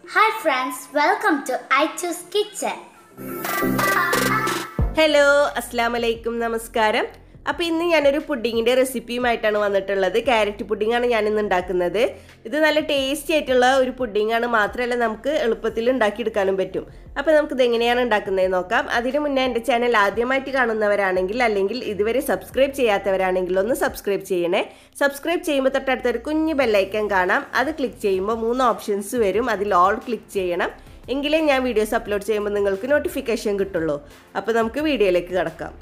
Hi friends, welcome to I Choose Kitchen. Hello അസ്സാം വലൈക്കും നമസ്കാരം അപ്പോൾ ഇന്ന് ഞാനൊരു പുഡിങ്ങിൻ്റെ റെസിപ്പിയുമായിട്ടാണ് വന്നിട്ടുള്ളത് ക്യാരറ്റ് പുഡിങ്ങാണ് ഞാൻ ഇന്ന് ഉണ്ടാക്കുന്നത് ഇത് നല്ല ടേസ്റ്റി ആയിട്ടുള്ള ഒരു പുഡിങ്ങാണ് മാത്രമല്ല നമുക്ക് എളുപ്പത്തിൽ ഉണ്ടാക്കിയെടുക്കാനും പറ്റും അപ്പോൾ നമുക്കിത് എങ്ങനെയാണ് ഉണ്ടാക്കുന്നത് നോക്കാം അതിന് മുന്നേ എൻ്റെ ചാനൽ ആദ്യമായിട്ട് കാണുന്നവരാണെങ്കിൽ അല്ലെങ്കിൽ ഇതുവരെ സബ്സ്ക്രൈബ് ചെയ്യാത്തവരാണെങ്കിൽ ഒന്ന് സബ്സ്ക്രൈബ് ചെയ്യണേ സബ്സ്ക്രൈബ് ചെയ്യുമ്പോൾ തൊട്ടടുത്തൊരു കുഞ്ഞു ബെല്ലൈക്കൻ കാണാം അത് ക്ലിക്ക് ചെയ്യുമ്പോൾ മൂന്ന് ഓപ്ഷൻസ് വരും അതിൽ ഓൾ ക്ലിക്ക് ചെയ്യണം എങ്കിലേ ഞാൻ വീഡിയോസ് അപ്ലോഡ് ചെയ്യുമ്പോൾ നിങ്ങൾക്ക് നോട്ടിഫിക്കേഷൻ കിട്ടുള്ളൂ അപ്പോൾ നമുക്ക് വീഡിയോയിലേക്ക് കിടക്കാം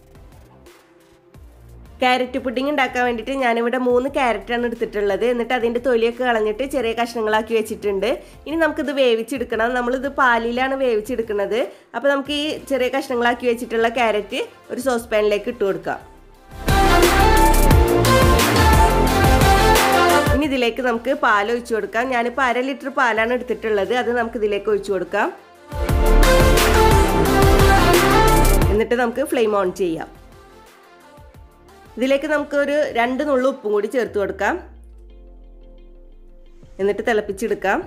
ക്യാരറ്റ് പുഡിംഗ് ഉണ്ടാക്കാൻ വേണ്ടിയിട്ട് ഞാനിവിടെ മൂന്ന് ക്യാരറ്റാണ് എടുത്തിട്ടുള്ളത് എന്നിട്ട് അതിൻ്റെ തൊലിയൊക്കെ കളഞ്ഞിട്ട് ചെറിയ കഷ്ണങ്ങളാക്കി വെച്ചിട്ടുണ്ട് ഇനി നമുക്കിത് വേവിച്ചെടുക്കണം നമ്മളിത് പാലിലാണ് വേവിച്ചെടുക്കുന്നത് അപ്പോൾ നമുക്ക് ഈ ചെറിയ കഷ്ണങ്ങളാക്കി വെച്ചിട്ടുള്ള ക്യാരറ്റ് ഒരു സോസ് പാനിലേക്ക് ഇട്ട് കൊടുക്കാം ഇനി ഇതിലേക്ക് നമുക്ക് പാൽ ഒഴിച്ചു കൊടുക്കാം ഞാനിപ്പോൾ അര ലിറ്റർ പാലാണ് എടുത്തിട്ടുള്ളത് അത് നമുക്ക് ഇതിലേക്ക് ഒഴിച്ചു കൊടുക്കാം എന്നിട്ട് നമുക്ക് ഫ്ലെയിം ഓൺ ചെയ്യാം ഇതിലേക്ക് നമുക്ക് ഒരു രണ്ട് നുള്ളു ഉപ്പും കൂടി ചേർത്ത് കൊടുക്കാം എന്നിട്ട് തിളപ്പിച്ചെടുക്കാം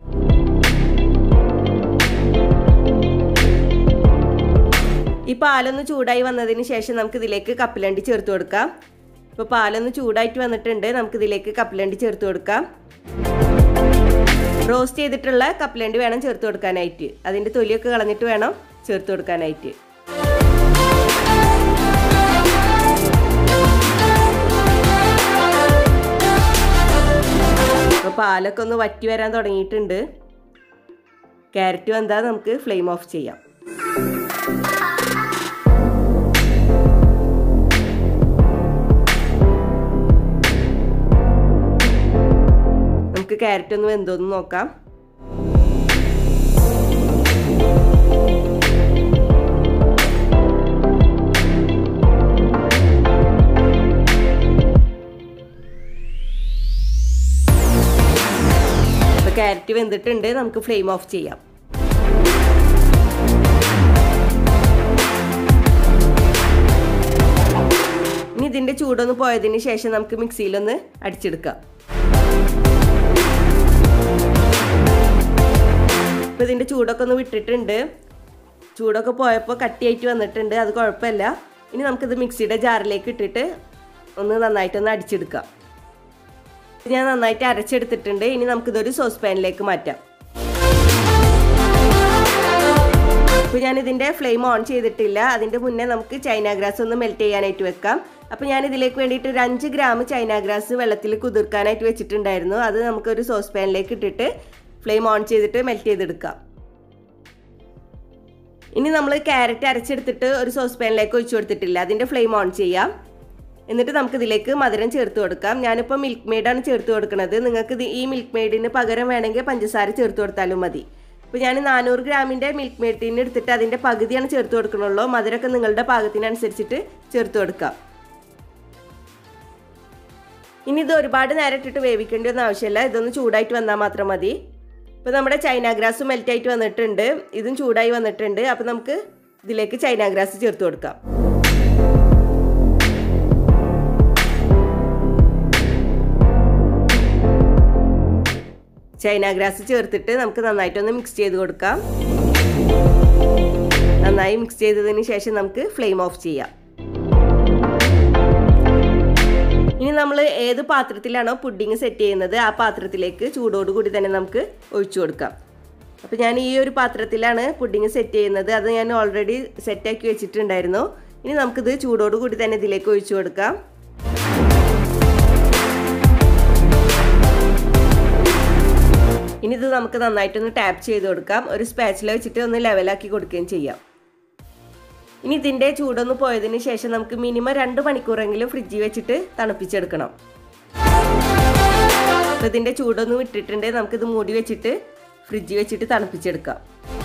ഈ പാലൊന്ന് ചൂടായി വന്നതിന് ശേഷം നമുക്ക് ഇതിലേക്ക് കപ്പലണ്ടി ചേർത്ത് കൊടുക്കാം ഇപ്പോൾ പാലൊന്ന് ചൂടായിട്ട് വന്നിട്ടുണ്ട് നമുക്ക് ഇതിലേക്ക് കപ്പലണ്ടി ചേർത്ത് കൊടുക്കാം റോസ്റ്റ് ചെയ്തിട്ടുള്ള കപ്പലണ്ടി വേണം ചേർത്ത് കൊടുക്കാനായിട്ട് അതിൻ്റെ തൊലിയൊക്കെ കളഞ്ഞിട്ട് വേണം ചേർത്ത് കൊടുക്കാനായിട്ട് അപ്പോൾ പാലൊക്കെ ഒന്ന് വറ്റി വരാൻ തുടങ്ങിയിട്ടുണ്ട് ക്യാരറ്റ് വന്നാൽ നമുക്ക് ഫ്ലെയിം ഓഫ് ചെയ്യാം നമുക്ക് ക്യാരറ്റ് ഒന്ന് വെന്തോന്ന് നോക്കാം ക്യാരറ്റ് വെന്തിട്ടുണ്ട് നമുക്ക് ഫ്ലെയിം ഓഫ് ചെയ്യാം ഇനി ഇതിൻ്റെ ചൂടൊന്ന് പോയതിന് ശേഷം നമുക്ക് മിക്സിയിലൊന്ന് അടിച്ചെടുക്കാം ഇപ്പോൾ ഇതിൻ്റെ ചൂടൊക്കെ ഒന്ന് വിട്ടിട്ടുണ്ട് ചൂടൊക്കെ പോയപ്പോൾ കട്ടിയായിട്ട് വന്നിട്ടുണ്ട് അത് കുഴപ്പമില്ല ഇനി നമുക്കിത് മിക്സിയുടെ ജാറിലേക്ക് ഇട്ടിട്ട് ഒന്ന് നന്നായിട്ടൊന്ന് അടിച്ചെടുക്കാം ഞാൻ നന്നായിട്ട് അരച്ചെടുത്തിട്ടുണ്ട് ഇനി നമുക്കിതൊരു സോസ് പാനിലേക്ക് മാറ്റാം അപ്പോൾ ഞാൻ ഇതിൻ്റെ ഫ്ലെയിം ഓൺ ചെയ്തിട്ടില്ല അതിൻ്റെ മുന്നേ നമുക്ക് ചൈന ഗ്രാസ് ഒന്ന് മെൽറ്റ് ചെയ്യാനായിട്ട് വെക്കാം അപ്പോൾ ഞാൻ ഇതിലേക്ക് വേണ്ടിയിട്ട് ഒരു അഞ്ച് ഗ്രാം ചൈന ഗ്രാസ് വെള്ളത്തിൽ കുതിർക്കാനായിട്ട് വെച്ചിട്ടുണ്ടായിരുന്നു അത് നമുക്കൊരു സോസ് പാനിലേക്ക് ഇട്ടിട്ട് ഫ്ലെയിം ഓൺ ചെയ്തിട്ട് മെൽറ്റ് ചെയ്തെടുക്കാം ഇനി നമ്മൾ ക്യാരറ്റ് അരച്ചെടുത്തിട്ട് ഒരു സോസ് പാനിലേക്ക് ഒഴിച്ചു കൊടുത്തിട്ടില്ല അതിൻ്റെ ഫ്ലെയിം ഓൺ ചെയ്യാം എന്നിട്ട് നമുക്ക് ഇതിലേക്ക് മധുരം ചേർത്ത് കൊടുക്കാം ഞാനിപ്പോൾ മിൽക്ക് മെയ്ഡാണ് ചേർത്ത് കൊടുക്കുന്നത് നിങ്ങൾക്ക് ഈ മിൽക്ക് മെയ്ഡിന് പകരം വേണമെങ്കിൽ പഞ്ചസാര ചേർത്ത് കൊടുത്താലും മതി ഇപ്പോൾ ഞാൻ നാനൂറ് ഗ്രാമിൻ്റെ മിൽക്ക് മെയ്ഡിന് എടുത്തിട്ട് അതിൻ്റെ പകുതിയാണ് ചേർത്ത് കൊടുക്കണുള്ളൂ മധുരമൊക്കെ നിങ്ങളുടെ പാകത്തിനനുസരിച്ചിട്ട് ചേർത്ത് കൊടുക്കാം ഇനി ഇത് ഒരുപാട് നേരം ഇട്ടിട്ട് വേവിക്കേണ്ടി ഒന്നും ആവശ്യമില്ല ഇതൊന്ന് ചൂടായിട്ട് വന്നാൽ മാത്രം മതി ഇപ്പോൾ നമ്മുടെ ചൈന ഗ്രാസ് മെൽറ്റായിട്ട് വന്നിട്ടുണ്ട് ഇതും ചൂടായി വന്നിട്ടുണ്ട് അപ്പോൾ നമുക്ക് ഇതിലേക്ക് ചൈന ഗ്രാസ് ചേർത്ത് കൊടുക്കാം ചൈന ഗ്രാസ് ചേർത്തിട്ട് നമുക്ക് നന്നായിട്ടൊന്ന് മിക്സ് ചെയ്ത് കൊടുക്കാം നന്നായി മിക്സ് ചെയ്തതിന് ശേഷം നമുക്ക് ഫ്ലെയിം ഓഫ് ചെയ്യാം ഇനി നമ്മൾ ഏത് പാത്രത്തിലാണോ പുഡിങ് സെറ്റ് ചെയ്യുന്നത് ആ പാത്രത്തിലേക്ക് ചൂടോടുകൂടി തന്നെ നമുക്ക് ഒഴിച്ചു കൊടുക്കാം അപ്പോൾ ഞാൻ ഈ ഒരു പാത്രത്തിലാണ് പുഡിങ് സെറ്റ് ചെയ്യുന്നത് അത് ഞാൻ ഓൾറെഡി സെറ്റാക്കി വെച്ചിട്ടുണ്ടായിരുന്നു ഇനി നമുക്കിത് ചൂടോടുകൂടി തന്നെ ഇതിലേക്ക് ഒഴിച്ചു കൊടുക്കാം ഇനി ഇത് നമുക്ക് നന്നായിട്ടൊന്ന് ടാപ്പ് ചെയ്ത് കൊടുക്കാം ഒരു സ്പാച്ചില വെച്ചിട്ട് ഒന്ന് ലെവലാക്കി കൊടുക്കുകയും ചെയ്യാം ഇനി ഇതിൻ്റെ ചൂടൊന്ന് പോയതിന് ശേഷം നമുക്ക് മിനിമം രണ്ട് മണിക്കൂറെങ്കിലും ഫ്രിഡ്ജിൽ വെച്ചിട്ട് തണുപ്പിച്ചെടുക്കണം അപ്പോൾ ഇതിൻ്റെ ചൂടൊന്ന് വിട്ടിട്ടുണ്ട് നമുക്കിത് മൂടി വെച്ചിട്ട് ഫ്രിഡ്ജിൽ വെച്ചിട്ട് തണുപ്പിച്ചെടുക്കാം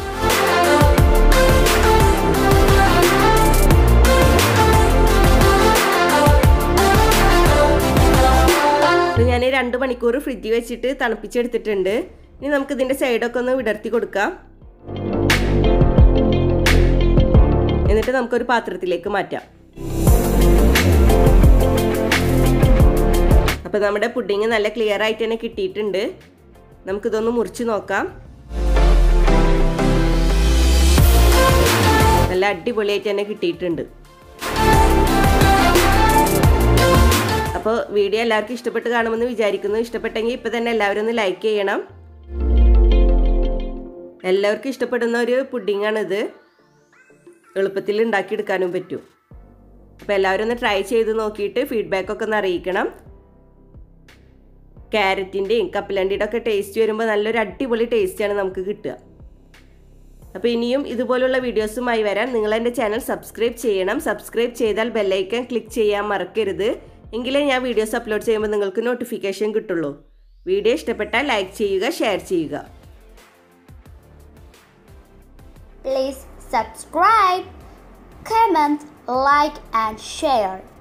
ഞാൻ രണ്ട് മണിക്കൂർ ഫ്രിഡ്ജിൽ വെച്ചിട്ട് തണുപ്പിച്ചെടുത്തിട്ടുണ്ട് ഇനി നമുക്ക് ഇതിൻ്റെ സൈഡൊക്കെ ഒന്ന് വിടർത്തി കൊടുക്കാം എന്നിട്ട് നമുക്കൊരു പാത്രത്തിലേക്ക് മാറ്റാം അപ്പോൾ നമ്മുടെ പുഡിങ് നല്ല ക്ലിയർ ആയിട്ട് തന്നെ കിട്ടിയിട്ടുണ്ട് നമുക്കിതൊന്ന് മുറിച്ച് നോക്കാം നല്ല അടിപൊളിയായിട്ട് തന്നെ കിട്ടിയിട്ടുണ്ട് അപ്പോൾ വീഡിയോ എല്ലാവർക്കും ഇഷ്ടപ്പെട്ട് കാണുമെന്ന് വിചാരിക്കുന്നു ഇഷ്ടപ്പെട്ടെങ്കിൽ ഇപ്പം തന്നെ എല്ലാവരും ഒന്ന് ലൈക്ക് ചെയ്യണം എല്ലാവർക്കും ഇഷ്ടപ്പെടുന്ന ഒരു പുഡിങ്ങാണിത് എളുപ്പത്തിൽ ഉണ്ടാക്കിയെടുക്കാനും പറ്റും അപ്പോൾ എല്ലാവരും ഒന്ന് ട്രൈ ചെയ്ത് നോക്കിയിട്ട് ഫീഡ്ബാക്കൊക്കെ ഒന്ന് അറിയിക്കണം ക്യാരറ്റിൻ്റെയും കപ്പലണ്ടിയുടെ ഒക്കെ ടേസ്റ്റ് വരുമ്പോൾ നല്ലൊരു അടിപൊളി ടേസ്റ്റാണ് നമുക്ക് കിട്ടുക അപ്പോൾ ഇനിയും ഇതുപോലുള്ള വീഡിയോസുമായി വരാൻ നിങ്ങൾ എൻ്റെ ചാനൽ സബ്സ്ക്രൈബ് ചെയ്യണം സബ്സ്ക്രൈബ് ചെയ്താൽ ബെല്ലൈക്കൺ ക്ലിക്ക് ചെയ്യാൻ മറക്കരുത് എങ്കിലേ ഞാൻ വീഡിയോസ് അപ്ലോഡ് ചെയ്യുമ്പോൾ നിങ്ങൾക്ക് നോട്ടിഫിക്കേഷൻ കിട്ടുള്ളൂ വീഡിയോ ഇഷ്ടപ്പെട്ടാൽ ലൈക്ക് ചെയ്യുക ഷെയർ ചെയ്യുക Please subscribe, comment, like, and share.